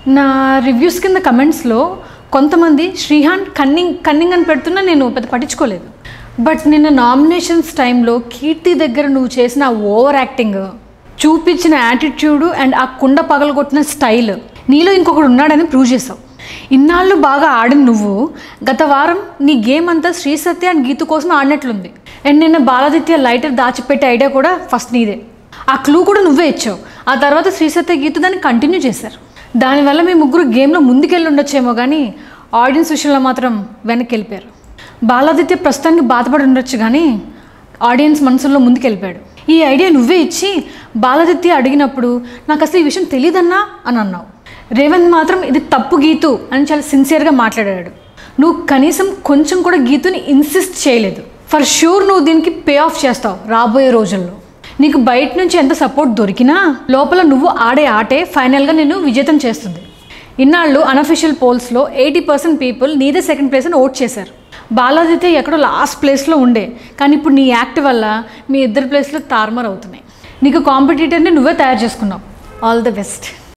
నా రివ్యూస్ కింద కమెంట్స్లో కొంతమంది శ్రీహాన్ కన్నింగ్ కన్నింగ్ అని పెడుతున్నా నేను పెద్ద పట్టించుకోలేదు బట్ నిన్న నామినేషన్స్ టైంలో కీర్తి దగ్గర నువ్వు చేసిన ఓవర్ యాక్టింగ్ చూపించిన యాటిట్యూడ్ అండ్ ఆ కుండ పగలగొట్టిన స్టైల్ నీలో ఇంకొకడు ఉన్నాడని ప్రూవ్ చేసావు ఇన్నాళ్ళు బాగా ఆడిన నువ్వు గత వారం నీ గేమ్ అంతా శ్రీ సత్య అండ్ గీతు కోసం ఆడినట్లుంది అండ్ నిన్న బాలాదిత్య లైటర్ దాచిపెట్టే ఐడియా కూడా ఫస్ట్ నీదే ఆ క్లూ కూడా నువ్వే ఇచ్చావు ఆ తర్వాత శ్రీ సత్య గీతు దాన్ని కంటిన్యూ చేశారు దానివల్ల మీ ముగ్గురు గేమ్లో ముందుకెళ్ళి ఉండొచ్చేమో కానీ ఆడియన్స్ విషయంలో మాత్రం వెనక్కి వెళ్ళిపోయారు బాలాదిత్య ప్రస్తుతానికి బాధపడి ఉండొచ్చు కానీ ఆడియన్స్ మనసులో ముందుకెళ్ళిపోయాడు ఈ ఐడియా నువ్వే ఇచ్చి బాలాదిత్య అడిగినప్పుడు నాకు అసలు ఈ విషయం తెలియదన్నా అని అన్నావు రేవంత్ మాత్రం ఇది తప్పు గీతు అని చాలా సిన్సియర్గా మాట్లాడాడు నువ్వు కనీసం కొంచెం కూడా గీతుని ఇన్సిస్ట్ చేయలేదు ఫర్ షూర్ నువ్వు దీనికి పే ఆఫ్ చేస్తావు రాబోయే రోజుల్లో నీకు బయట నుంచి ఎంత సపోర్ట్ దొరికినా లోపల నువ్వు ఆడే ఆటే ఫైనల్గా నిన్ను విజేతం చేస్తుంది ఇన్నాళ్ళు అనఫిషియల్ పోల్స్లో ఎయిటీ పర్సెంట్ పీపుల్ నీదే సెకండ్ ప్లేస్ అని ఓట్ చేశారు బాలాదిత్య ఎక్కడో లాస్ట్ ప్లేస్లో ఉండే కానీ ఇప్పుడు నీ యాక్ట్ వల్ల మీ ఇద్దరు ప్లేస్లో తారుమారు అవుతున్నాయి నీకు కాంపిటీటర్ని నువ్వే తయారు చేసుకున్నావు ఆల్ ది బెస్ట్